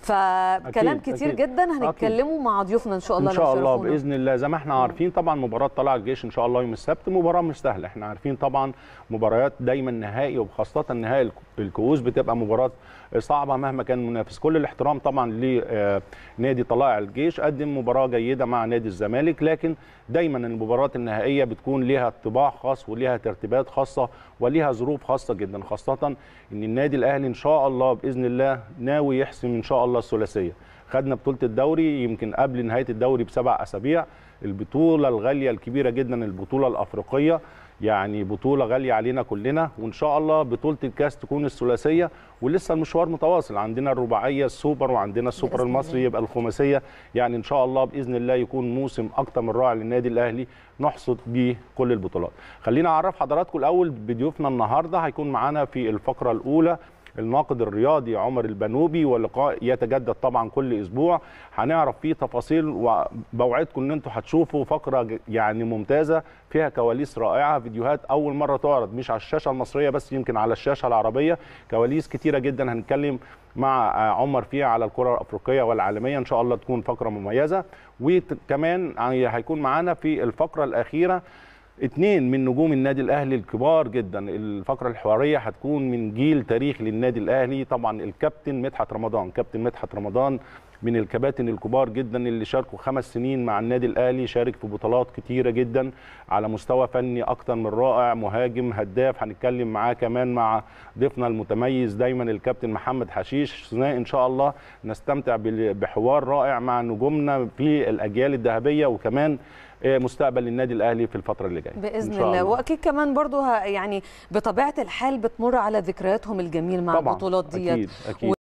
فكلام أكيد، كتير أكيد. جدا هنتكلموا مع ضيوفنا ان شاء الله ان لو شاء الله شرفونا. باذن الله زي ما احنا عارفين طبعا مباراه طلائع الجيش ان شاء الله يوم السبت مباراه مش سهله احنا عارفين طبعا مباريات دايما نهائي وخاصه نهائي الك- الكؤوس بتبقى مباراه صعبه مهما كان المنافس كل الاحترام طبعا لنادي طلائع الجيش قدم مباراه جيده مع نادي الزمالك لكن دايما المباريات النهائيه بتكون ليها طباع خاص وليها ترتيبات خاصه وليها ظروف خاصه جدا خاصه ان النادي الاهلي ان شاء الله باذن الله ناوي يحسم ان شاء الله الثلاثيه خدنا بطوله الدوري يمكن قبل نهايه الدوري بسبع اسابيع البطوله الغاليه الكبيره جدا البطوله الافريقيه يعني بطوله غاليه علينا كلنا وان شاء الله بطوله الكاس تكون الثلاثيه ولسه المشوار متواصل عندنا الرباعيه السوبر وعندنا السوبر بإذن المصري الله. يبقى الخماسيه يعني ان شاء الله باذن الله يكون موسم اكتر من رائع للنادي الاهلي نحصد بيه كل البطولات خلينا اعرف حضراتكم الاول بضيوفنا النهارده هيكون معانا في الفقره الاولى الناقد الرياضي عمر البنوبي واللقاء يتجدد طبعا كل اسبوع هنعرف فيه تفاصيل وبوعدكم ان انتم هتشوفوا فقره ج- يعني ممتازه فيها كواليس رائعه فيديوهات اول مره تعرض مش على الشاشه المصريه بس يمكن على الشاشه العربيه كواليس كتيره جدا هنتكلم مع آه، عمر فيها على الكره الافريقيه والعالميه ان شاء الله تكون فقره مميزه وكمان هيكون معانا في الفقره الاخيره اتنين من نجوم النادي الاهلي الكبار جدا الفقره الحواريه هتكون من جيل تاريخي للنادي الاهلي طبعا الكابتن مدحت رمضان كابتن مدحت رمضان من الكباتن الكبار جدا اللي شاركوا خمس سنين مع النادي الاهلي شارك في بطولات كتيره جدا على مستوى فني اكتر من رائع مهاجم هداف هنتكلم معاه كمان مع ضيفنا المتميز دايما الكابتن محمد حشيش ثنائي ان شاء الله نستمتع بال- بحوار رائع مع نجومنا في الاجيال الذهبيه وكمان آه، مستقبل النادي الاهلي في الفتره اللي جايه باذن إن شاء الله واكيد كمان برضو ه- يعني بطبيعه الحال بتمر على ذكرياتهم الجميل مع طبعا البطولات دي اكيد اكيد